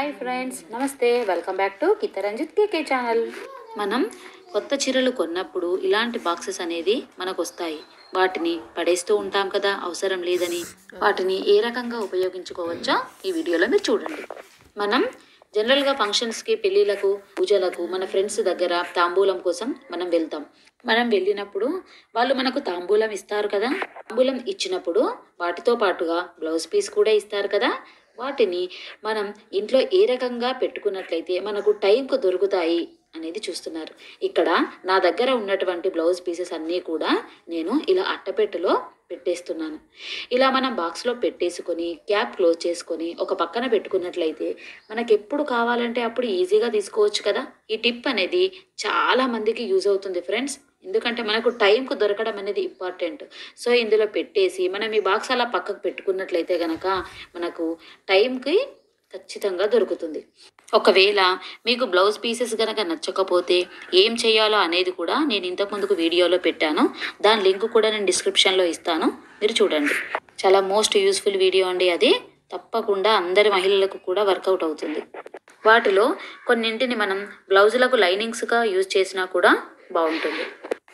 hi friends నమస్తే welcome back to కిత్తరంజిత్ KK channel మనం కొత్త చీరలు కొన్నప్పుడు ఇలాంటి బాక్సెస్ అనేది మనకు వస్తాయి వాటిని పడేస్తూ ఉంటాం కదా అవసరం లేదని వాటిని ఏ రకంగా ఉపయోగించుకోవచ్చో ఈ వీడియోలో మీరు చూడండి మనం జనరల్గా ఫంక్షన్స్కి పెళ్ళిళ్ళకు పూజలకు మన ఫ్రెండ్స్ దగ్గర తాంబూలం కోసం మనం వెళ్తాం మనం వెళ్ళినప్పుడు వాళ్ళు మనకు తాంబూలం ఇస్తారు కదా తాంబూలం ఇచ్చినప్పుడు వాటితో పాటుగా బ్లౌజ్ పీస్ కూడా ఇస్తారు కదా వాటిని మనం ఇంట్లో ఏ రకంగా పెట్టుకున్నట్లయితే మనకు టైంకు దొరుకుతాయి అనేది చూస్తున్నారు ఇక్కడ నా దగ్గర ఉన్నటువంటి బ్లౌజ్ పీసెస్ అన్నీ కూడా నేను ఇలా అట్టపెట్టెలో పెట్టేస్తున్నాను ఇలా మనం బాక్స్లో పెట్టేసుకొని క్యాప్ క్లోజ్ చేసుకొని ఒక పక్కన పెట్టుకున్నట్లయితే మనకి ఎప్పుడు కావాలంటే అప్పుడు ఈజీగా తీసుకోవచ్చు కదా ఈ టిప్ అనేది చాలా మందికి యూజ్ అవుతుంది ఫ్రెండ్స్ ఎందుకంటే మనకు టైంకు దొరకడం అనేది ఇంపార్టెంట్ సో ఇందులో పెట్టేసి మనం ఈ బాక్స్ అలా పక్కకు పెట్టుకున్నట్లయితే గనక మనకు టైంకి ఖచ్చితంగా దొరుకుతుంది ఒకవేళ మీకు బ్లౌజ్ పీసెస్ కనుక నచ్చకపోతే ఏం చేయాలో అనేది కూడా నేను ఇంతకుముందుకు వీడియోలో పెట్టాను దాని లింక్ కూడా నేను డిస్క్రిప్షన్లో ఇస్తాను మీరు చూడండి చాలా మోస్ట్ యూస్ఫుల్ వీడియో అండి అది తప్పకుండా అందరి మహిళలకు కూడా వర్కౌట్ అవుతుంది వాటిలో కొన్నింటిని మనం బ్లౌజులకు లైనింగ్స్గా యూజ్ చేసినా కూడా బాగుంటుంది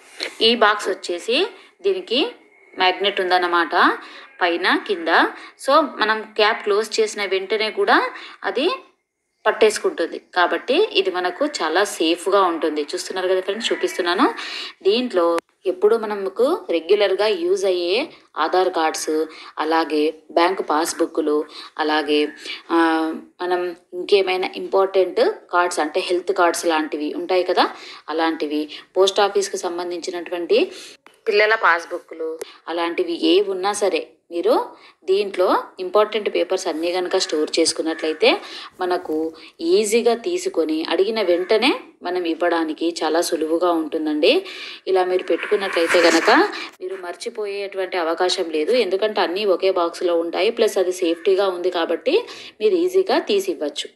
ఈ బాక్స్ వచ్చేసి దీనికి మ్యాగ్నెట్ ఉందన్నమాట పైన కింద సో మనం క్యాప్ క్లోజ్ చేసిన వెంటనే కూడా అది పట్టేసుకుంటుంది కాబట్టి ఇది మనకు చాలా సేఫ్గా ఉంటుంది చూస్తున్నారు కదా ఫ్రెండ్స్ చూపిస్తున్నాను దీంట్లో ఎప్పుడు మనకు రెగ్యులర్గా యూజ్ అయ్యే ఆధార్ కార్డ్స్ అలాగే బ్యాంక్ పాస్బుక్లు అలాగే ఆ, మనం ఇంకేమైనా ఇంపార్టెంట్ కార్డ్స్ అంటే హెల్త్ కార్డ్స్ లాంటివి ఉంటాయి కదా అలాంటివి పోస్ట్ ఆఫీస్కి సంబంధించినటువంటి పిల్లల పాస్బుక్లు అలాంటివి ఏ ఉన్నా సరే మీరు దీంట్లో ఇంపార్టెంట్ పేపర్స్ అన్నీ కనుక స్టోర్ చేసుకున్నట్లయితే మనకు ఈజీగా తీసుకొని అడిగిన వెంటనే మనం ఇవ్వడానికి చాలా సులువుగా ఉంటుందండి ఇలా మీరు పెట్టుకున్నట్లయితే కనుక మీరు మర్చిపోయేటువంటి అవకాశం లేదు ఎందుకంటే అన్నీ ఒకే బాక్స్లో ఉంటాయి ప్లస్ అది సేఫ్టీగా ఉంది కాబట్టి మీరు ఈజీగా తీసి ఇవ్వచ్చు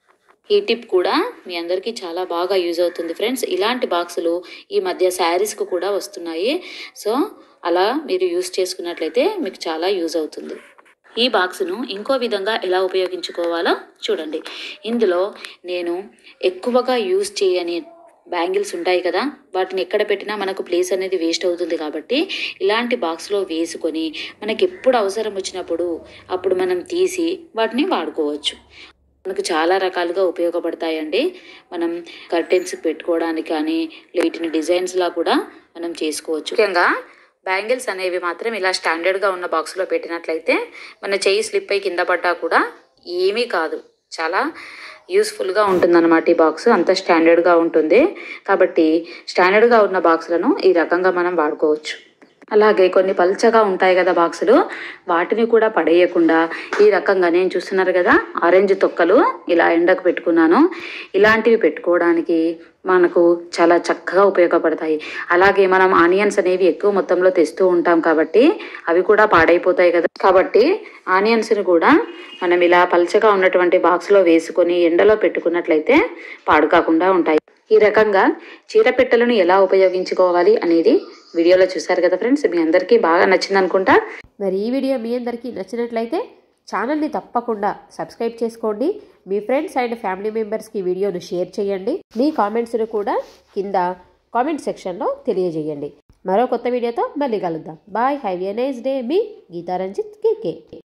ఈ టిప్ కూడా మీ అందరికీ చాలా బాగా యూజ్ అవుతుంది ఫ్రెండ్స్ ఇలాంటి బాక్సులు ఈ మధ్య శారీస్కి కూడా వస్తున్నాయి సో అలా మీరు యూజ్ చేసుకున్నట్లయితే మీకు చాలా యూజ్ అవుతుంది ఈ బాక్స్ను ఇంకో విధంగా ఎలా ఉపయోగించుకోవాలో చూడండి ఇందులో నేను ఎక్కువగా యూజ్ చేయని బ్యాంగిల్స్ ఉంటాయి కదా వాటిని ఎక్కడ పెట్టినా మనకు ప్లేస్ అనేది వేస్ట్ అవుతుంది కాబట్టి ఇలాంటి బాక్స్లో వేసుకొని మనకి ఎప్పుడు అవసరం వచ్చినప్పుడు అప్పుడు మనం తీసి వాటిని వాడుకోవచ్చు మనకు చాలా రకాలుగా ఉపయోగపడతాయండి మనం కర్టెన్స్ పెట్టుకోవడానికి కానీ వీటిని డిజైన్స్లా కూడా మనం చేసుకోవచ్చు ముఖ్యంగా బ్యాంగిల్స్ అనేవి మాత్రం ఇలా స్టాండర్డ్గా ఉన్న బాక్స్లో పెట్టినట్లయితే మన చెయ్యి స్లిప్ అయి కింద పడ్డా కూడా ఏమీ కాదు చాలా యూస్ఫుల్గా ఉంటుందన్నమాట ఈ బాక్స్ అంత స్టాండర్డ్గా ఉంటుంది కాబట్టి స్టాండర్డ్గా ఉన్న బాక్సులను ఈ రకంగా మనం వాడుకోవచ్చు అలాగే కొన్ని పల్చగా ఉంటాయి కదా బాక్సులు వాటిని కూడా పడేయకుండా ఈ రకంగా నేను చూస్తున్నారు కదా ఆరెంజ్ తొక్కలు ఇలా ఎండకు పెట్టుకున్నాను ఇలాంటివి పెట్టుకోవడానికి మనకు చాలా చక్కగా ఉపయోగపడతాయి అలాగే మనం ఆనియన్స్ అనేవి ఎక్కువ మొత్తంలో తెస్తూ ఉంటాం కాబట్టి అవి కూడా పాడైపోతాయి కదా కాబట్టి ఆనియన్స్ని కూడా మనం ఇలా పల్చగా ఉన్నటువంటి బాక్స్లో వేసుకొని ఎండలో పెట్టుకున్నట్లయితే పాడు కాకుండా ఉంటాయి ఈ రకంగా చీర పెట్టెలను ఎలా ఉపయోగించుకోవాలి అనేది వీడియోలో చూసారు కదా ఫ్రెండ్స్ మీ అందరికీ బాగా నచ్చింది అనుకుంటా మరి ఈ వీడియో మీ అందరికీ నచ్చినట్లయితే ఛానల్ని తప్పకుండా సబ్స్క్రైబ్ చేసుకోండి మీ ఫ్రెండ్స్ అండ్ ఫ్యామిలీ మెంబర్స్కి ఈ వీడియోను షేర్ చేయండి మీ కామెంట్స్ను కూడా కింద కామెంట్ సెక్షన్లో తెలియజేయండి మరో కొత్త వీడియోతో మళ్ళీ కలుద్దాం bye have a nice day మీ గీతారంజిత్ కేకే